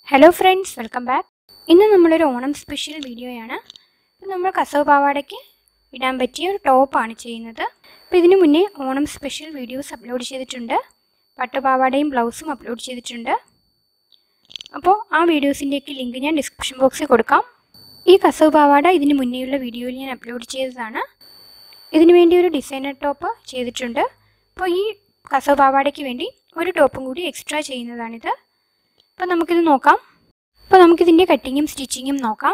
hello friends welcome back ഇന്ന് നമ്മളൊരു Onam special വീഡിയോയാണ് ഇത് നമ്മൾ കസവ് പാവാടയ്ക്ക് ഇടാൻ പറ്റിയ ഒരു ടോപ്പാണ് ചെയ്യുന്നത് അപ്പോൾ ഇതിനു മുന്നേ ഓണം സ്പെഷ്യൽ വീഡിയോസ് അപ്ലോഡ് ചെയ്തിട്ടുണ്ട് പട്ടുപാവാടയും ബ്ലൗസും അപ്ലോഡ് ചെയ്തിട്ടുണ്ട് അപ്പോൾ ആ വീഡിയോസിൻ്റെയൊക്കെ ലിങ്ക് ഞാൻ ഡിസ്ക്രിപ്ഷൻ ബോക്സിൽ കൊടുക്കാം ഈ കസവ് പാവാട ഇതിന് മുന്നേയുള്ള വീഡിയോയിൽ ഞാൻ അപ്ലോഡ് ചെയ്തതാണ് ഇതിനു വേണ്ടി ഒരു ഡിസൈനർ ടോപ്പ് ചെയ്തിട്ടുണ്ട് അപ്പോൾ ഈ കസവ് പാവാടയ്ക്ക് വേണ്ടി ഒരു ടോപ്പും കൂടി എക്സ്ട്രാ ചെയ്യുന്നതാണിത് അപ്പോൾ നമുക്കിത് നോക്കാം അപ്പോൾ നമുക്കിതിൻ്റെ കട്ടിങ്ങും സ്റ്റിച്ചിങ്ങും നോക്കാം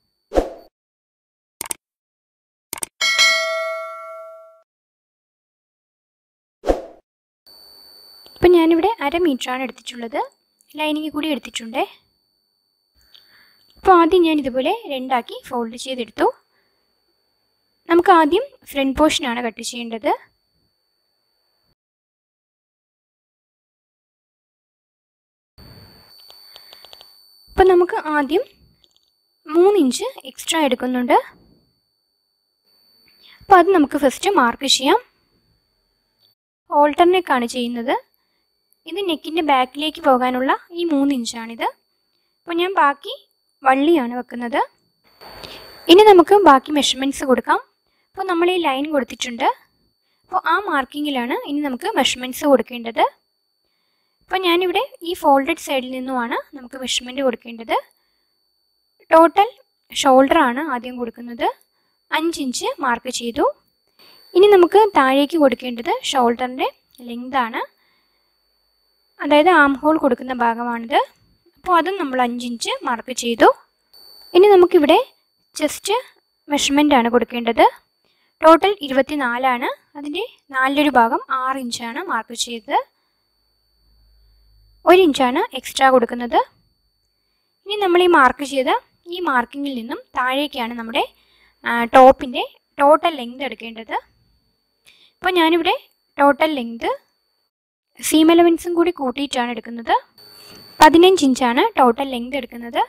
ഇപ്പം ഞാനിവിടെ അര മീറ്ററാണ് എടുത്തിട്ടുള്ളത് ലൈനിങ് കൂടി എടുത്തിട്ടുണ്ട് അപ്പോൾ ആദ്യം ഞാൻ ഇതുപോലെ രണ്ടാക്കി ഫോൾഡ് ചെയ്തെടുത്തു നമുക്ക് ആദ്യം ഫ്രണ്ട് പോർഷനാണ് കട്ട് ചെയ്യേണ്ടത് അപ്പം നമുക്ക് ആദ്യം മൂന്ന് ഇഞ്ച് എക്സ്ട്രാ എടുക്കുന്നുണ്ട് അപ്പോൾ അത് നമുക്ക് ഫസ്റ്റ് മാർക്ക് ചെയ്യാം ഓൾട്ടർനെക്കാണ് ചെയ്യുന്നത് ഇത് നെക്കിൻ്റെ ബാക്കിലേക്ക് പോകാനുള്ള ഈ മൂന്ന് ഇഞ്ചാണിത് അപ്പോൾ ഞാൻ ബാക്കി വള്ളിയാണ് വെക്കുന്നത് ഇനി നമുക്ക് ബാക്കി മെഷർമെൻറ്റ്സ് കൊടുക്കാം അപ്പോൾ നമ്മൾ ഈ ലൈൻ കൊടുത്തിട്ടുണ്ട് അപ്പോൾ ആ മാർക്കിങ്ങിലാണ് ഇനി നമുക്ക് മെഷർമെൻറ്റ്സ് കൊടുക്കേണ്ടത് അപ്പോൾ ഞാനിവിടെ ഈ ഫോൾഡഡ് സൈഡിൽ നിന്നുമാണ് നമുക്ക് മെഷർമെൻറ്റ് കൊടുക്കേണ്ടത് ടോട്ടൽ ഷോൾഡറാണ് ആദ്യം കൊടുക്കുന്നത് അഞ്ച് ഇഞ്ച് മാർക്ക് ചെയ്തു ഇനി നമുക്ക് താഴേക്ക് കൊടുക്കേണ്ടത് ഷോൾഡറിൻ്റെ ലെങ്താണ് അതായത് ആം ഹോൾ കൊടുക്കുന്ന ഭാഗമാണിത് അപ്പോൾ അതും നമ്മൾ അഞ്ച് ഇഞ്ച് മാർക്ക് ചെയ്തു ഇനി നമുക്കിവിടെ ജസ്റ്റ് മെഷർമെൻ്റ് ആണ് കൊടുക്കേണ്ടത് ടോട്ടൽ ഇരുപത്തി നാലാണ് അതിൻ്റെ നാലിലൊരു ഭാഗം ആറ് ഇഞ്ചാണ് മാർക്ക് ചെയ്തത് ഒരു ഇഞ്ചാണ് എക്സ്ട്രാ കൊടുക്കുന്നത് ഇനി നമ്മൾ ഈ മാർക്ക് ചെയ്ത ഈ മാർക്കിങ്ങിൽ നിന്നും താഴേക്കാണ് നമ്മുടെ ടോപ്പിൻ്റെ ടോട്ടൽ ലെങ്ത് എടുക്കേണ്ടത് അപ്പോൾ ഞാനിവിടെ ടോട്ടൽ ലെങ്ത് സീം എലവൻസും കൂടി കൂട്ടിയിട്ടാണ് എടുക്കുന്നത് പതിനഞ്ച് ഇഞ്ചാണ് ടോട്ടൽ ലെങ്ത് എടുക്കുന്നത്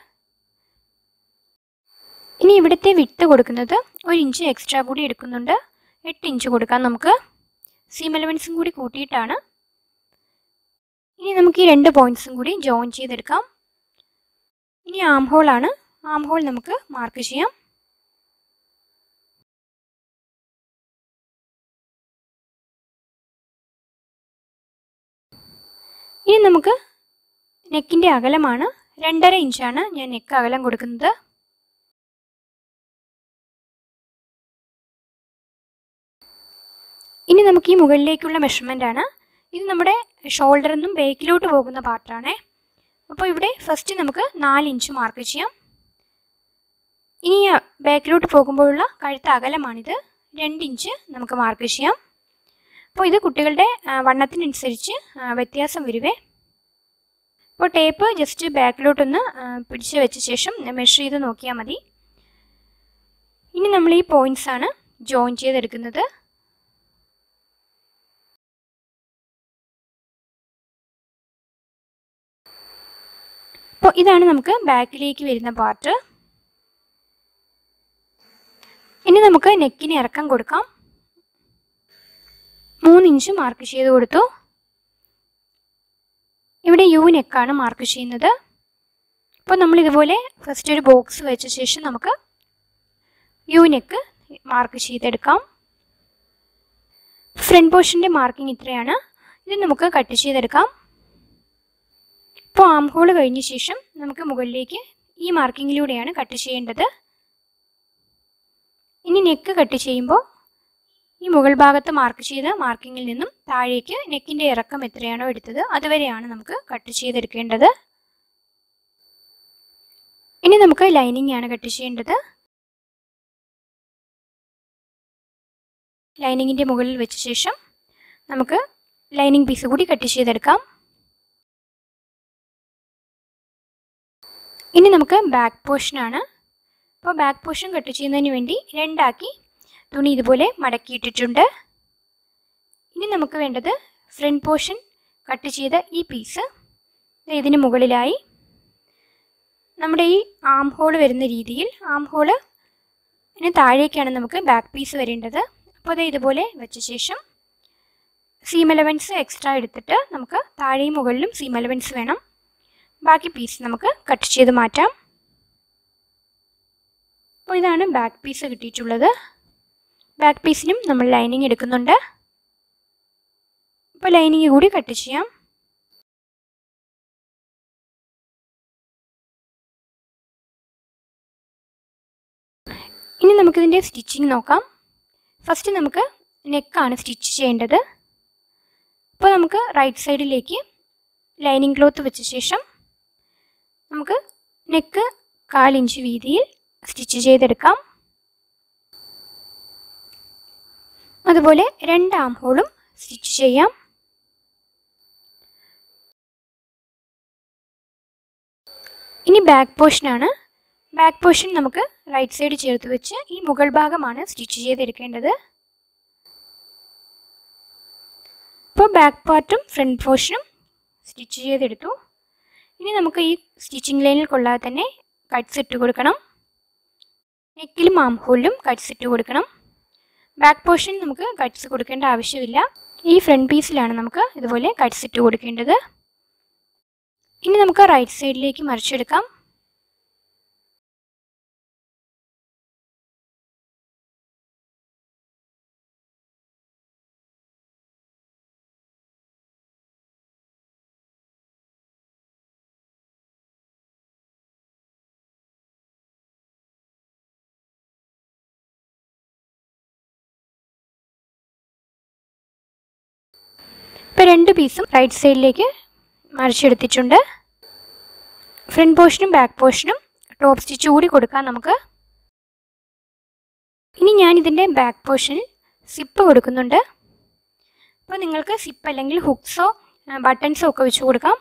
ഇനി ഇവിടുത്തെ വിട്ട് കൊടുക്കുന്നത് ഒരു ഇഞ്ച് എക്സ്ട്രാ കൂടി എടുക്കുന്നുണ്ട് എട്ട് ഇഞ്ച് കൊടുക്കാം നമുക്ക് സീം എലവൻസും കൂടി കൂട്ടിയിട്ടാണ് ഇനി നമുക്ക് ഈ രണ്ട് പോയിന്റ്സും കൂടി ജോയിൻ ചെയ്തെടുക്കാം ഇനി ആം ഹോളാണ് ആം ഹോൾ നമുക്ക് മാർക്ക് ചെയ്യാം ഇനി നമുക്ക് നെക്കിൻ്റെ അകലമാണ് രണ്ടര ഇഞ്ചാണ് ഞാൻ നെക്ക് അകലം കൊടുക്കുന്നത് ഇനി നമുക്ക് ഈ മുകളിലേക്കുള്ള മെഷർമെൻ്റ് ആണ് ഇത് നമ്മുടെ ഷോൾഡറിൽ നിന്നും ബേക്കിലോട്ട് പോകുന്ന പാർട്ടാണേ അപ്പോൾ ഇവിടെ ഫസ്റ്റ് നമുക്ക് നാല് ഇഞ്ച് മാർക്ക് ചെയ്യാം ഇനി ബാക്കിലോട്ട് പോകുമ്പോഴുള്ള കഴുത്ത അകലമാണിത് രണ്ട് ഇഞ്ച് നമുക്ക് മാർക്ക് ചെയ്യാം അപ്പോൾ ഇത് കുട്ടികളുടെ വണ്ണത്തിനനുസരിച്ച് വ്യത്യാസം വരുവേ അപ്പോൾ ടേപ്പ് ജസ്റ്റ് ബാക്കിലോട്ടൊന്ന് പിടിച്ച് വെച്ച ശേഷം മെഷർ ചെയ്ത് നോക്കിയാൽ മതി ഇനി നമ്മൾ ഈ പോയിൻറ്റ്സ് ആണ് ജോയിൻ ചെയ്തെടുക്കുന്നത് അപ്പോൾ ഇതാണ് നമുക്ക് ബാക്കിലേക്ക് വരുന്ന പാർട്ട് ഇനി നമുക്ക് നെക്കിന് ഇറക്കം കൊടുക്കാം മൂന്ന് ഇഞ്ച് മാർക്ക് ചെയ്ത് കൊടുത്തു ഇവിടെ യു നെക്കാണ് മാർക്ക് ചെയ്യുന്നത് അപ്പോൾ നമ്മൾ ഇതുപോലെ ഫസ്റ്റ് ഒരു ബോക്സ് വെച്ച ശേഷം നമുക്ക് യു നെക്ക് മാർക്ക് ചെയ്തെടുക്കാം ഫ്രണ്ട് പോർഷൻ്റെ മാർക്കിംഗ് ഇത്രയാണ് ഇത് നമുക്ക് കട്ട് ചെയ്തെടുക്കാം ഇപ്പോൾ ആം ഹോൾ കഴിഞ്ഞ ശേഷം നമുക്ക് മുകളിലേക്ക് ഈ മാർക്കിങ്ങിലൂടെയാണ് കട്ട് ചെയ്യേണ്ടത് ഇനി നെക്ക് കട്ട് ചെയ്യുമ്പോൾ ഈ മുകൾ ഭാഗത്ത് മാർക്ക് ചെയ്ത മാർക്കിങ്ങിൽ നിന്നും താഴേക്ക് നെക്കിൻ്റെ ഇറക്കം എത്രയാണോ എടുത്തത് അതുവരെയാണ് നമുക്ക് കട്ട് ചെയ്തെടുക്കേണ്ടത് ഇനി നമുക്ക് ലൈനിങ് ആണ് കട്ട് ചെയ്യേണ്ടത് ലൈനിങ്ങിൻ്റെ മുകളിൽ വെച്ച ശേഷം നമുക്ക് ലൈനിങ് പീസ് കൂടി കട്ട് ചെയ്തെടുക്കാം ഇനി നമുക്ക് ബാക്ക് പോർഷനാണ് അപ്പോൾ ബാക്ക് പോർഷൻ കട്ട് ചെയ്യുന്നതിന് വേണ്ടി രണ്ടാക്കി തുണി ഇതുപോലെ മടക്കിയിട്ടിട്ടുണ്ട് ഇനി നമുക്ക് വേണ്ടത് ഫ്രണ്ട് പോർഷൻ കട്ട് ചെയ്ത ഈ പീസ് ഇതിന് മുകളിലായി നമ്മുടെ ഈ ആം ഹോൾ വരുന്ന രീതിയിൽ ആം ഹോള് ഇതിന് താഴേക്കാണ് നമുക്ക് ബാക്ക് പീസ് വരേണ്ടത് അപ്പോൾ അത് ഇതുപോലെ വെച്ച ശേഷം സീം എലവൻസ് എക്സ്ട്രാ എടുത്തിട്ട് നമുക്ക് താഴെയും മുകളിലും സീം എലവൻസ് വേണം ബാക്കി പീസ് നമുക്ക് കട്ട് ചെയ്ത് മാറ്റാം അപ്പോൾ ഇതാണ് ബാക്ക് പീസ് കിട്ടിയിട്ടുള്ളത് ബാക്ക് പീസിനും നമ്മൾ ലൈനിങ് എടുക്കുന്നുണ്ട് അപ്പോൾ ലൈനിങ് കൂടി കട്ട് ചെയ്യാം ഇനി നമുക്കിതിൻ്റെ സ്റ്റിച്ചിങ് നോക്കാം ഫസ്റ്റ് നമുക്ക് നെക്കാണ് സ്റ്റിച്ച് ചെയ്യേണ്ടത് അപ്പോൾ നമുക്ക് റൈറ്റ് സൈഡിലേക്ക് ലൈനിങ് ക്ലോത്ത് വെച്ച ശേഷം നമുക്ക് നെക്ക് കാലിഞ്ച് വീതിയിൽ സ്റ്റിച്ച് ചെയ്തെടുക്കാം അതുപോലെ രണ്ട് ആം ഹോളും സ്റ്റിച്ച് ചെയ്യാം ഇനി ബാക്ക് പോർഷനാണ് ബാക്ക് പോർഷൻ നമുക്ക് റൈറ്റ് സൈഡ് ചേർത്ത് വെച്ച് ഈ മുകൾ ഭാഗമാണ് സ്റ്റിച്ച് ചെയ്തെടുക്കേണ്ടത് ഇപ്പോൾ ബാക്ക് പാർട്ടും ഫ്രണ്ട് പോർഷനും സ്റ്റിച്ച് ചെയ്തെടുത്തു ഇനി നമുക്ക് ഈ സ്റ്റിച്ചിങ് ലൈനിൽ കൊള്ളാതെ തന്നെ കട്ട്സ് ഇട്ട് കൊടുക്കണം നെക്കിലും ആം ഹോളിലും കട്ട്സ് ഇട്ട് കൊടുക്കണം ബാക്ക് പോർഷൻ നമുക്ക് കട്ട്സ് കൊടുക്കേണ്ട ആവശ്യമില്ല ഈ ഫ്രണ്ട് പീസിലാണ് നമുക്ക് ഇതുപോലെ കട്ട്സ് ഇട്ട് കൊടുക്കേണ്ടത് ഇനി നമുക്ക് റൈറ്റ് സൈഡിലേക്ക് മറിച്ചെടുക്കാം ഇപ്പോൾ രണ്ട് പീസും റൈറ്റ് സൈഡിലേക്ക് മറിച്ചെടുത്തിട്ടുണ്ട് ഫ്രണ്ട് പോർഷനും ബാക്ക് പോർഷനും ടോപ്പ് സ്റ്റിച്ച് കൂടി കൊടുക്കാം നമുക്ക് ഇനി ഞാൻ ഇതിൻ്റെ ബാക്ക് പോർഷനിൽ സിപ്പ് കൊടുക്കുന്നുണ്ട് അപ്പോൾ നിങ്ങൾക്ക് സിപ്പ് അല്ലെങ്കിൽ ഹുക്സോ ബട്ടൺസോ ഒക്കെ വെച്ച് കൊടുക്കാം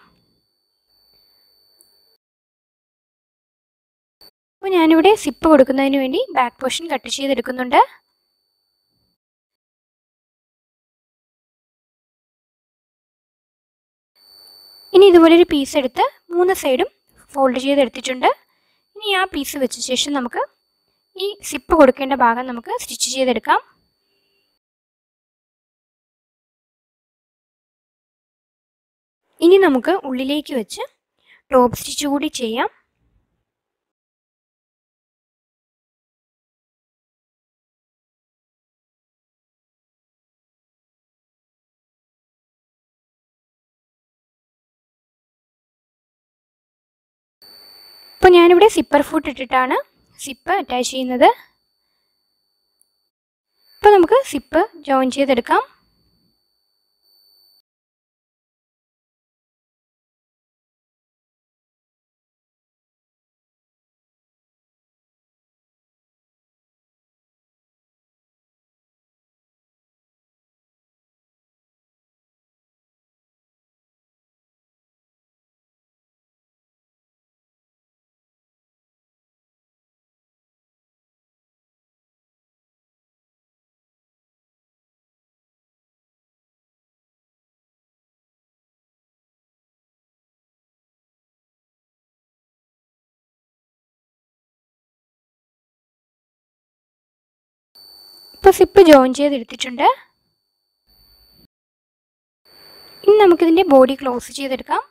അപ്പോൾ ഞാനിവിടെ സിപ്പ് കൊടുക്കുന്നതിന് വേണ്ടി ബാക്ക് പോർഷൻ കട്ട് ചെയ്തെടുക്കുന്നുണ്ട് ഇനി ഇതുപോലൊരു പീസ് എടുത്ത് മൂന്ന് സൈഡും ഫോൾഡ് ചെയ്തെടുത്തിട്ടുണ്ട് ഇനി ആ പീസ് വെച്ച ശേഷം നമുക്ക് ഈ സിപ്പ് കൊടുക്കേണ്ട ഭാഗം നമുക്ക് സ്റ്റിച്ച് ചെയ്തെടുക്കാം ഇനി നമുക്ക് ഉള്ളിലേക്ക് വെച്ച് ടോപ്പ് സ്റ്റിച്ച് കൂടി ചെയ്യാം ഇപ്പോൾ ഞാനിവിടെ സിപ്പർ ഫുട്ട് ഇട്ടിട്ടാണ് സിപ്പ് അറ്റാച്ച് ചെയ്യുന്നത് ഇപ്പോൾ നമുക്ക് സിപ്പ് ജോയിൻ ചെയ്തെടുക്കാം ഇപ്പോൾ സിപ്പ് ജോയിൻ ചെയ്തെടുത്തിട്ടുണ്ട് ഇനി നമുക്കിതിൻ്റെ ബോഡി ക്ലോസ് ചെയ്തെടുക്കാം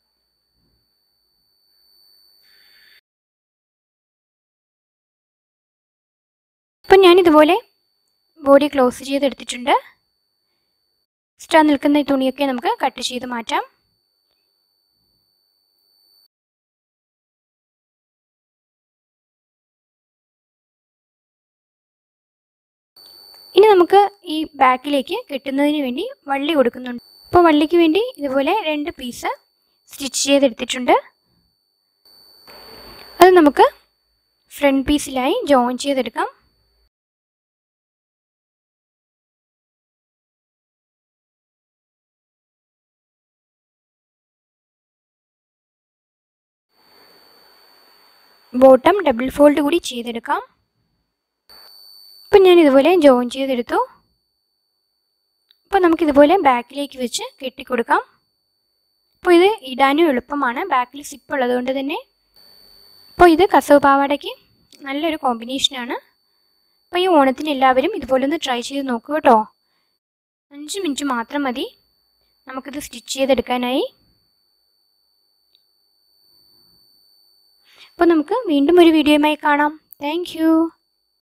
ഇപ്പം ഞാനിതുപോലെ ബോഡി ക്ലോസ് ചെയ്തെടുത്തിട്ടുണ്ട് എക്സ്ട്രാ നിൽക്കുന്ന ഈ തുണിയൊക്കെ നമുക്ക് കട്ട് ചെയ്ത് മാറ്റാം ഇനി നമുക്ക് ഈ ബാക്കിലേക്ക് കെട്ടുന്നതിന് വേണ്ടി വള്ളി കൊടുക്കുന്നുണ്ട് അപ്പോൾ വള്ളിക്ക് വേണ്ടി ഇതുപോലെ രണ്ട് പീസ് സ്റ്റിച്ച് ചെയ്തെടുത്തിട്ടുണ്ട് അത് നമുക്ക് ഫ്രണ്ട് പീസിലായി ജോയിൻ ചെയ്തെടുക്കാം ബോട്ടം ഡബിൾ ഫോൾഡ് കൂടി ചെയ്തെടുക്കാം ഇപ്പം ഞാൻ ഇതുപോലെ ജോയിൻ ചെയ്തെടുത്തു അപ്പോൾ നമുക്കിതുപോലെ ബാക്കിലേക്ക് വെച്ച് കെട്ടിക്കൊടുക്കാം അപ്പോൾ ഇത് ഇടാനും എളുപ്പമാണ് ബാക്കിൽ സിപ്പ് ഉള്ളതുകൊണ്ട് തന്നെ അപ്പോൾ ഇത് കസവ് പാവാടയ്ക്ക് നല്ലൊരു കോമ്പിനേഷനാണ് അപ്പോൾ ഈ ഓണത്തിന് എല്ലാവരും ഇതുപോലെ ഒന്ന് ട്രൈ ചെയ്ത് നോക്കുക കേട്ടോ അഞ്ച് മിനിറ്റ് മാത്രം മതി നമുക്കിത് സ്റ്റിച്ച് ചെയ്തെടുക്കാനായി അപ്പോൾ നമുക്ക് വീണ്ടും ഒരു വീഡിയോയുമായി കാണാം താങ്ക്